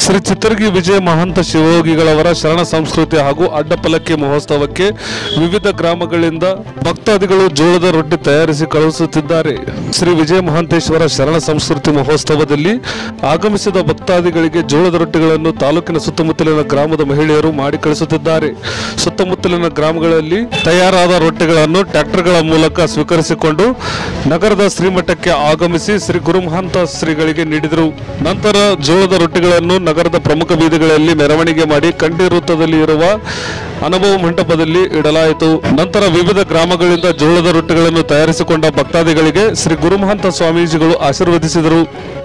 ಶ್ರೀ ಚಿತ್ತರ್ಗಿ ವಿಜಯ ಮಹಂತ ಶಿವಯೋಗಿಗಳವರ ಶರಣ ಸಂಸ್ಕೃತಿ ಹಾಗೂ ಅಡ್ಡಪಲ್ಲಕ್ಕಿ ಮಹೋತ್ಸವಕ್ಕೆ ವಿವಿಧ ಗ್ರಾಮಗಳಿಂದ ಭಕ್ತಾದಿಗಳು ಜೋಳದ ರೊಟ್ಟಿ ತಯಾರಿಸಿ ಕಳುಹಿಸುತ್ತಿದ್ದಾರೆ ಶ್ರೀ ವಿಜಯ ಮಹಾಂತೇಶ್ವರ ಶರಣ ಸಂಸ್ಕೃತಿ ಮಹೋತ್ಸವದಲ್ಲಿ ಆಗಮಿಸಿದ ಭಕ್ತಾದಿಗಳಿಗೆ ಜೋಳದ ರೊಟ್ಟಿಗಳನ್ನು ತಾಲೂಕಿನ ಸುತ್ತಮುತ್ತಲಿನ ಗ್ರಾಮದ ಮಹಿಳೆಯರು ಮಾಡಿ ಕಳಿಸುತ್ತಿದ್ದಾರೆ ಸುತ್ತಮುತ್ತಲಿನ ಗ್ರಾಮಗಳಲ್ಲಿ ತಯಾರಾದ ರೊಟ್ಟಿಗಳನ್ನು ಟ್ರ್ಯಾಕ್ಟರ್ಗಳ ಮೂಲಕ ಸ್ವೀಕರಿಸಿಕೊಂಡು ನಗರದ ಶ್ರೀಮಠಕ್ಕೆ ಆಗಮಿಸಿ ಶ್ರೀ ಗುರುಮಹಂತ ಶ್ರೀಗಳಿಗೆ ನೀಡಿದರು ನಂತರ ಜೋಳದ ರೊಟ್ಟಿಗಳನ್ನು ನಗರದ ಪ್ರಮುಖ ಬೀದಿಗಳಲ್ಲಿ ಮೆರವಣಿಗೆ ಮಾಡಿ ಕಂಠಿ ವೃತ್ತದಲ್ಲಿ ಇರುವ ಅನುಭವ ಮಂಟಪದಲ್ಲಿ ಇಡಲಾಯಿತು ನಂತರ ವಿವಿಧ ಗ್ರಾಮಗಳಿಂದ ಜೋಳದ ರೊಟ್ಟಿಗಳನ್ನು ತಯಾರಿಸಿಕೊಂಡ ಭಕ್ತಾದಿಗಳಿಗೆ ಶ್ರೀ ಗುರುಮಹಂತ ಸ್ವಾಮೀಜಿಗಳು ಆಶೀರ್ವದಿಸಿದರು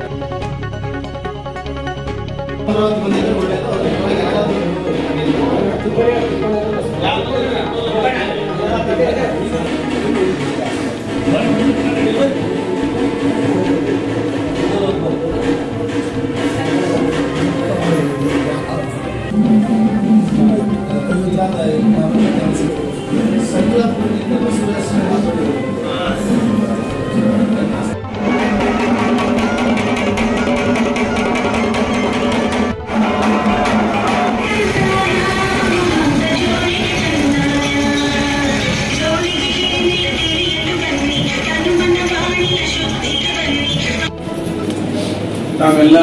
ತಾವೆಲ್ಲ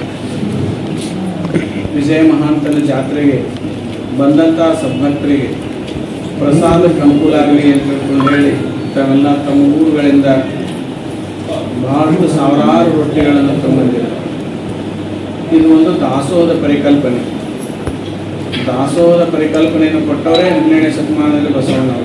ವಿಜಯ ಮಹಾಂತನ ಜಾತ್ರೆಗೆ ಬಂದಂಥ ಸದ್ಭಕ್ತರಿಗೆ ಪ್ರಸಾದಕ್ಕೆ ಅನುಕೂಲ ಆಗಲಿ ಅಂತ ತಿಳ್ಕೊಂಡು ಹೇಳಿ ತಾವೆಲ್ಲ ತಮ್ಮ ಊರುಗಳಿಂದ ಬಹಳಷ್ಟು ಸಾವಿರಾರು ರೊಟ್ಟಿಗಳನ್ನು ತಂಬಂದಿದ್ದಾರೆ ಇದು ಒಂದು ದಾಸೋಹದ ಪರಿಕಲ್ಪನೆ ದಾಸೋಹದ ಪರಿಕಲ್ಪನೆಯನ್ನು ಕೊಟ್ಟವರೇ ಹನ್ನೆರಡನೇ ಶತಮಾನದಲ್ಲಿ ಬಸವಣ್ಣವರು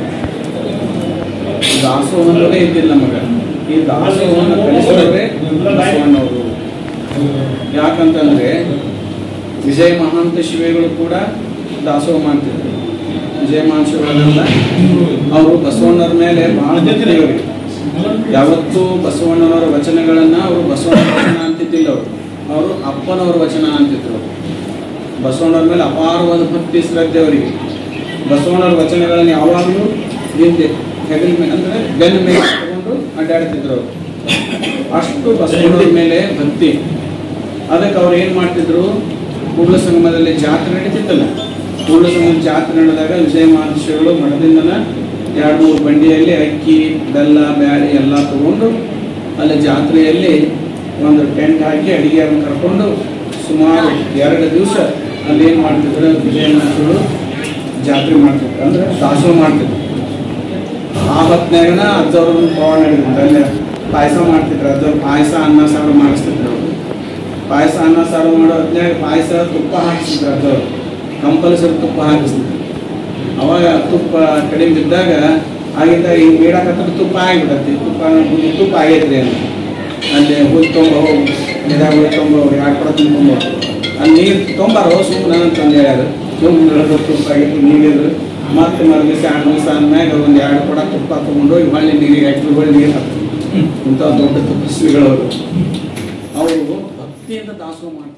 ದಾಸೋಹ ಅನ್ನೋದೇ ಇದ್ದಿಲ್ಲ ನಮಗೆ ಈ ದಾಸೋಹವನ್ನು ಕಲಿಸಿದವರೇ ಬಸವಣ್ಣವರು ಯಾಕಂತಂದ್ರೆ ವಿಜಯ ಮಹಾಂತ ಶಿವೆಗಳು ಕೂಡ ದಾಸೋಹ ಮಾಡ್ತಿದ್ರು ವಿಜಯ ಮಹಾಂತ ಶಿವಗಳೆಲ್ಲ ಅವರು ಬಸವಣ್ಣರ ಮೇಲೆ ಬಹಳ ಭಕ್ತಿಯವರಿಗೆ ಯಾವತ್ತೂ ಬಸವಣ್ಣನವರ ವಚನಗಳನ್ನ ಅವರು ಬಸವಣ್ಣನ ವಚನ ಅಂತಿದ್ದಿಲ್ಲ ಅವರು ಅವರು ಅಪ್ಪನವರ ವಚನ ಅಂತಿದ್ರು ಬಸವಣ್ಣರ ಮೇಲೆ ಅಪಾರವಾದ ಭಕ್ತಿ ಶ್ರದ್ಧೆ ಅವರಿಗೆ ಬಸವಣ್ಣರ ವಚನಗಳನ್ನು ಯಾವಾಗಲೂ ಹಿಂದೆ ಹೆಗಲ ಮೇಲೆ ಅಂದ್ರೆ ಬೆನ್ನ ಮೇಲೆ ತಗೊಂಡು ಅಡ್ಡಾಡ್ತಿದ್ರು ಅವರು ಅಷ್ಟು ಬಸವಣ್ಣರ ಮೇಲೆ ಭಕ್ತಿ ಅದಕ್ಕೆ ಅವ್ರು ಏನು ಮಾಡ್ತಿದ್ರು ಕೂಡಲ ಸಂಗಮದಲ್ಲಿ ಜಾತ್ರೆ ನಡೀತಿತ್ತಲ್ಲ ಕೂಡಲ ಸಂಗಮ ಜಾತ್ರೆ ನಡೆದಾಗ ವಿಜಯ ಮಹರ್ಷಿಗಳು ಮಠದಿಂದನ ಎರಡು ಮೂರು ಬಂಡಿಯಲ್ಲಿ ಅಕ್ಕಿ ಬೆಲ್ಲ ಬ್ಯಾಳಿ ಎಲ್ಲ ತಗೊಂಡು ಅಲ್ಲಿ ಜಾತ್ರೆಯಲ್ಲಿ ಒಂದು ಟೆಂಟ್ ಹಾಕಿ ಅಡಿಗೆಯನ್ನು ಕರ್ಕೊಂಡು ಸುಮಾರು ಎರಡು ದಿವಸ ಅಲ್ಲಿ ಏನು ಮಾಡ್ತಿದ್ರು ವಿಜಯ ಮಹರ್ಷಿಗಳು ಜಾತ್ರೆ ಮಾಡ್ತಿದ್ರು ಅಂದ್ರೆ ದಾಸೋಹ ಮಾಡ್ತಿದ್ರು ಆ ಹೊತ್ನಾಗನ ಅಜ್ಜವ್ರನ್ನ ಪವಾಡ ನಡೆದಿತ್ತು ಅಲ್ಲಿ ಪಾಯಸ ಮಾಡ್ತಿದ್ರು ಅಜ್ಜವ್ರು ಪಾಯಸ ಅನ್ನ ಸಾರು ಮಾಡಿಸ್ತಿದ್ರು ಅವ್ರು. ಪಾಯಸ ಅನ್ನ ಸಾರು ಮಾಡೋ ಹೊತ್ನ್ಯಾಗ ಪಾಯಸ ತುಪ್ಪ ಹಾಕಿಸಿದ್ರು ಅಜ್ಜವ್ರು ಕಂಪಲ್ಸರಿ ತುಪ್ಪ ಹಾಕಿಸ್ತಿದ್ರು ಅವಾಗ ತುಪ್ಪ ಕಡಿಮೆ ಬಿದ್ದಾಗ ಆಗಿದ್ದ ಈಗ ಬೇಡಕತ್ರ ತುಪ್ಪ ಆಗಿಬಿಡತ್ತೆ ತುಪ್ಪ ಹುಲಿ ತುಪ್ಪ ಆಗೈತ್ರಿ ಅಂತ ಅಲ್ಲಿ ಹುಲ್ ತೊಂಬ ಹೋಗು ಗಿಡ ಹುಲ್ ತೊಂಬ ಹೋಗು ಎರಡು ಕೊಡ ತುಂಬ ಅಲ್ಲಿ ನೀರು ತೊಂಬಾರೋ ಸುಮ್ಮನೆ ಅಂತಂದು ಹೇಳ್ಯಾರ ಸುಮ್ಮನೆ ತುಪ್ಪ ಆಗಿತ್ತು ನೀರಿದ್ರು ಮತ್ತೆ ಮರುದಿವಸ ಎರಡು ದಿವಸ ಅಂದ್ಮ್ಯಾಗ ಒಂದು ಎರಡು ಕೊಡ ತುಪ್ಪ ತೊಗೊಂಡೋಗಿ ಹೊಳ್ಳಿ ನೀರಿಗೆ ಹಾಕಿ ಹೊಳ್ಳಿ ನೀರು ಹಾಕ್ತಾರೆ ಇಂಥ ದೊಡ್ಡ ತಪಸ್ವಿಗಳು ಅವರು ಅವರು ಭಕ್ತಿಯಿಂದ ದಾಸೋಹ ಮಾಡ್ತಾರೆ